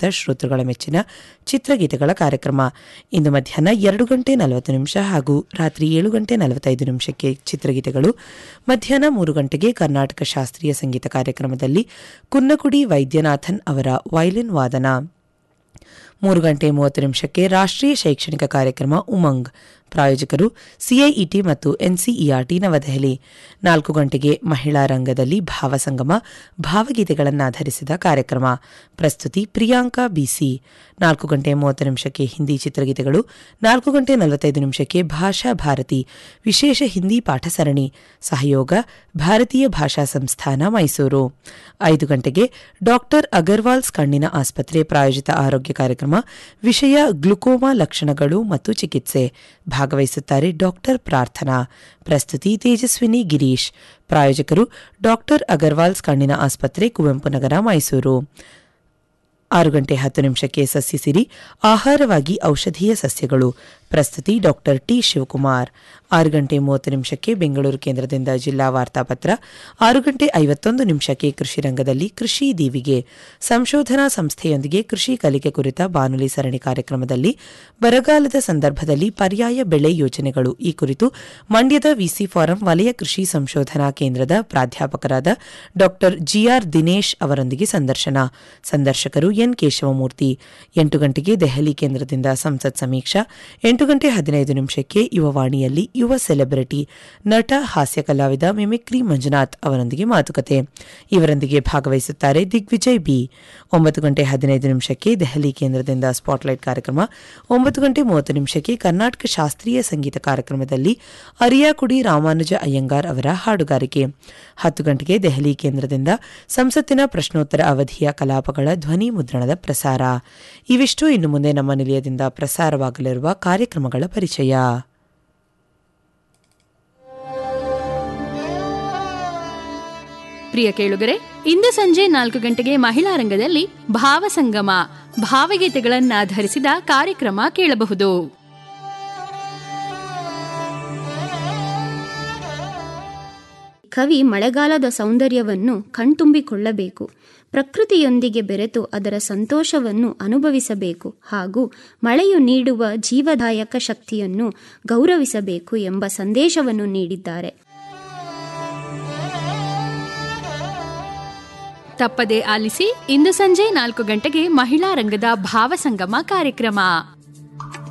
ಪ್ರಾಯೋಜಿತ ಶ್ರೋತೃಗಳ ಮೆಚ್ಚಿನ ಚಿತ್ರಗೀತೆಗಳ ಕಾರ್ಯಕ್ರಮ ಇಂದು ಮಧ್ಯಾಹ್ನ ಎರಡು ಗಂಟೆ ನಲವತ್ತು ನಿಮಿಷ ಹಾಗೂ ರಾತ್ರಿ ಏಳು ಗಂಟೆ ನಲವತ್ತೈದು ನಿಮಿಷಕ್ಕೆ ಚಿತ್ರಗೀತೆಗಳು ಮಧ್ಯಾಹ್ನ ಮೂರು ಗಂಟೆಗೆ ಕರ್ನಾಟಕ ಶಾಸ್ತ್ರೀಯ ಸಂಗೀತ ಕಾರ್ಯಕ್ರಮದಲ್ಲಿ ಕುನ್ನಕುಡಿ ವೈದ್ಯನಾಥನ್ ಅವರ ವೈಲಿನ್ ವಾದನ ಮೂರು ಗಂಟೆ ಮೂವತ್ತು ನಿಮಿಷಕ್ಕೆ ರಾಷ್ಟ್ರೀಯ ಶೈಕ್ಷಣಿಕ ಕಾರ್ಯಕ್ರಮ ಉಮಂಗ್ ಪ್ರಾಯೋಜಕರು ಸಿಐಇಟಿ ಮತ್ತು ಎನ್ಸಿಇಆರ್ಟಿ ನವದೆಹಲಿ ನಾಲ್ಕು ಗಂಟೆಗೆ ಮಹಿಳಾ ರಂಗದಲ್ಲಿ ಭಾವಸಂಗಮ ಭಾವಗೀತೆಗಳನ್ನಾಧರಿಸಿದ ಕಾರ್ಯಕ್ರಮ ಪ್ರಸ್ತುತಿ ಪ್ರಿಯಾಂಕಾ ಬಿಸಿ ನಾಲ್ಕು ಗಂಟೆ ಮೂವತ್ತು ನಿಮಿಷಕ್ಕೆ ಹಿಂದಿ ಚಿತ್ರಗೀತೆಗಳು ನಾಲ್ಕು ಗಂಟೆ ನಲವತ್ತೈದು ನಿಮಿಷಕ್ಕೆ ಭಾಷಾ ಭಾರತಿ ವಿಶೇಷ ಹಿಂದಿ ಪಾಠ ಸರಣಿ ಸಹಯೋಗ ಭಾರತೀಯ ಭಾಷಾ ಸಂಸ್ಥಾನ ಮೈಸೂರು ಐದು ಗಂಟೆಗೆ ಡಾಕ್ಟರ್ ಅಗರ್ವಾಲ್ಸ್ ಕಣ್ಣಿನ ಆಸ್ಪತ್ರೆ ಪ್ರಾಯೋಜಿತ ಆರೋಗ್ಯ ಕಾರ್ಯಕ್ರಮ ವಿಷಯ ಗ್ಲುಕೋಮಾ ಲಕ್ಷಣಗಳು ಮತ್ತು ಚಿಕಿತ್ಸೆ ಭಾಗವಹಿಸುತ್ತಾರೆ ಡಾಕ್ಟರ್ ಪ್ರಾರ್ಥನಾ ಪ್ರಸ್ತುತಿ ತೇಜಸ್ವಿನಿ ಗಿರೀಶ್ ಪ್ರಾಯೋಜಕರು ಡಾಕ್ಟರ್ ಅಗರ್ವಾಲ್ಸ್ ಕಣ್ಣಿನ ಆಸ್ಪತ್ರೆ ಕುವೆಂಪು ನಗರ ಮೈಸೂರು ಆರು ಗಂಟೆ ಹತ್ತು ನಿಮಿಷಕ್ಕೆ ಸಸ್ಯ ಸಿರಿ ಆಹಾರವಾಗಿ ಔಷಧೀಯ ಸಸ್ಯಗಳು ಪ್ರಸ್ತುತಿ ಡಾಕ್ಟರ್ ಟಿ ಶಿವಕುಮಾರ್ ಆರು ಗಂಟೆ ಮೂವತ್ತು ನಿಮಿಷಕ್ಕೆ ಬೆಂಗಳೂರು ಕೇಂದ್ರದಿಂದ ಜಿಲ್ಲಾ ವಾರ್ತಾಪತ್ರ ಆರು ಗಂಟೆ ಐವತ್ತೊಂದು ನಿಮಿಷಕ್ಕೆ ಕೃಷಿ ರಂಗದಲ್ಲಿ ಕೃಷಿ ದೀವಿಗೆ ಸಂಶೋಧನಾ ಸಂಸ್ಥೆಯೊಂದಿಗೆ ಕೃಷಿ ಕಲಿಕೆ ಕುರಿತ ಬಾನುಲಿ ಸರಣಿ ಕಾರ್ಯಕ್ರಮದಲ್ಲಿ ಬರಗಾಲದ ಸಂದರ್ಭದಲ್ಲಿ ಪರ್ಯಾಯ ಬೆಳೆ ಯೋಜನೆಗಳು ಈ ಕುರಿತು ಮಂಡ್ಯದ ವಿಸಿ ಫಾರಂ ವಲಯ ಕೃಷಿ ಸಂಶೋಧನಾ ಕೇಂದ್ರದ ಪ್ರಾಧ್ಯಾಪಕರಾದ ಡಾಕ್ಟರ್ ಜಿಆರ್ ದಿನೇಶ್ ಅವರೊಂದಿಗೆ ಸಂದರ್ಶನ ಸಂದರ್ಶಕರು ಎನ್ ಕೇಶವಮೂರ್ತಿ ಎಂಟು ಗಂಟೆಗೆ ದೆಹಲಿ ಕೇಂದ್ರದಿಂದ ಸಂಸತ್ ಸಮೀಕ್ಷಾ ಎಂಟು ಗಂಟೆ ಹದಿನೈದು ನಿಮಿಷಕ್ಕೆ ಯುವವಾಣಿಯಲ್ಲಿ ಯುವ ಸೆಲೆಬ್ರಿಟಿ ನಟ ಹಾಸ್ಯ ಕಲಾವಿದ ಮಿಮಿಕ್ರಿ ಮಂಜುನಾಥ್ ಅವರೊಂದಿಗೆ ಮಾತುಕತೆ ಇವರೊಂದಿಗೆ ಭಾಗವಹಿಸುತ್ತಾರೆ ದಿಗ್ವಿಜಯ್ ಬಿ ಒಂಬತ್ತು ಗಂಟೆ ಹದಿನೈದು ನಿಮಿಷಕ್ಕೆ ದೆಹಲಿ ಕೇಂದ್ರದಿಂದ ಸ್ಪಾಟ್ಲೈಟ್ ಕಾರ್ಯಕ್ರಮ ಒಂಬತ್ತು ಗಂಟೆ ಮೂವತ್ತು ನಿಮಿಷಕ್ಕೆ ಕರ್ನಾಟಕ ಶಾಸ್ತ್ರೀಯ ಸಂಗೀತ ಕಾರ್ಯಕ್ರಮದಲ್ಲಿ ಅರಿಯಾಕುಡಿ ರಾಮಾನುಜ ಅಯ್ಯಂಗಾರ್ ಅವರ ಹಾಡುಗಾರಿಕೆ ಹತ್ತು ಗಂಟೆಗೆ ದೆಹಲಿ ಕೇಂದ್ರದಿಂದ ಸಂಸತ್ತಿನ ಪ್ರಶ್ನೋತ್ತರ ಅವಧಿಯ ಕಲಾಪಗಳ ಧ್ವನಿ ಮುದ್ರಣದ ಪ್ರಸಾರ ಇವಿಷ್ಟು ಇನ್ನು ಮುಂದೆ ನಮ್ಮ ನಿಲಯದಿಂದ ಪ್ರಸಾರವಾಗಲಿರುವ ಕಾರ್ಯಕ್ರಮಗಳ ಪರಿಚಯ ಪ್ರಿಯ ಕೇಳುಗರೆ ಇಂದು ಸಂಜೆ ನಾಲ್ಕು ಗಂಟೆಗೆ ಮಹಿಳಾ ರಂಗದಲ್ಲಿ ಭಾವಸಂಗಮ ಭಾವಗೀತೆಗಳನ್ನಾಧರಿಸಿದ ಕಾರ್ಯಕ್ರಮ ಕೇಳಬಹುದು ಕವಿ ಮಳೆಗಾಲದ ಸೌಂದರ್ಯವನ್ನು ಕಣ್ತುಂಬಿಕೊಳ್ಳಬೇಕು ಪ್ರಕೃತಿಯೊಂದಿಗೆ ಬೆರೆತು ಅದರ ಸಂತೋಷವನ್ನು ಅನುಭವಿಸಬೇಕು ಹಾಗೂ ಮಳೆಯು ನೀಡುವ ಜೀವದಾಯಕ ಶಕ್ತಿಯನ್ನು ಗೌರವಿಸಬೇಕು ಎಂಬ ಸಂದೇಶವನ್ನು ನೀಡಿದ್ದಾರೆ ತಪ್ಪದೆ ಆಲಿಸಿ ಇಂದು ಸಂಜೆ ನಾಲ್ಕು ಗಂಟೆಗೆ ಮಹಿಳಾ ರಂಗದ ಭಾವಸಂಗಮ ಕಾರ್ಯಕ್ರಮ